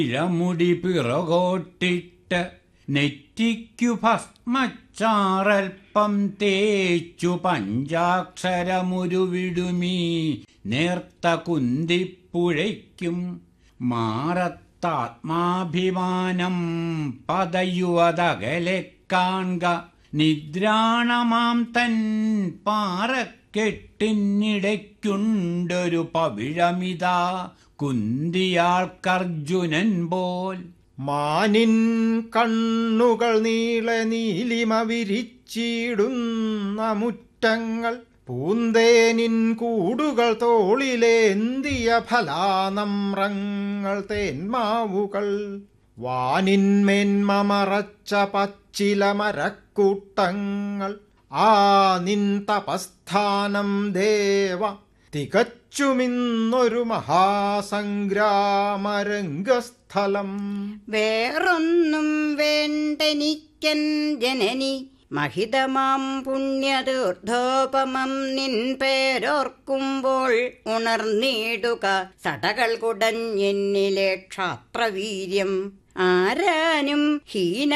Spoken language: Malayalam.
ഇളമുടി പിറകോട്ടിട്ട് നെറ്റിക്കു ഭസ്മച്ചാറൽപ്പം തേച്ചു പഞ്ചാക്ഷരമുരുവിടുമീ നേർത്ത കുന്തിപ്പുഴയ്ക്കും മാറത്താത്മാഭിമാനം പതയുവതകലെ കാൺക നിദ്രാണമാം തൻ പാറക്കെട്ടിനിടയ്ക്കുണ്ടൊരു പവിഴമിതാ കുന്തിയാൾക്കർജുനൻ പോൽ മാനിൻ കണ്ണുകൾ നീളെ നീലിമ വിരിച്ചിടുന്ന മുറ്റങ്ങൾ പൂന്തേനിൻ കൂടുകൾ തോളിലേന്തിയ ഫലാനമ്രങ്ങൾ തേന്മാവുകൾ വാനിന്മേന്മ മറച്ച പച്ചില മരക്കൂട്ടങ്ങൾ ആ നിൻ തപസ്ഥാനം ദേവ തികച്ചുമിന്നൊരു മഹാസംഗ്രാമരംഗസ്ഥലം വേറൊന്നും വേണ്ടെനിക്കൻ ജനനി മഹിതമാം പുണ്യതീർത്ഥോപമം നിൻ പേരോർക്കുമ്പോൾ ഉണർന്നിടുക സടകൾ കുടഞ്ഞെന്നിലെ ക്ഷാത്രവീര്യം ആരാനും ഹീന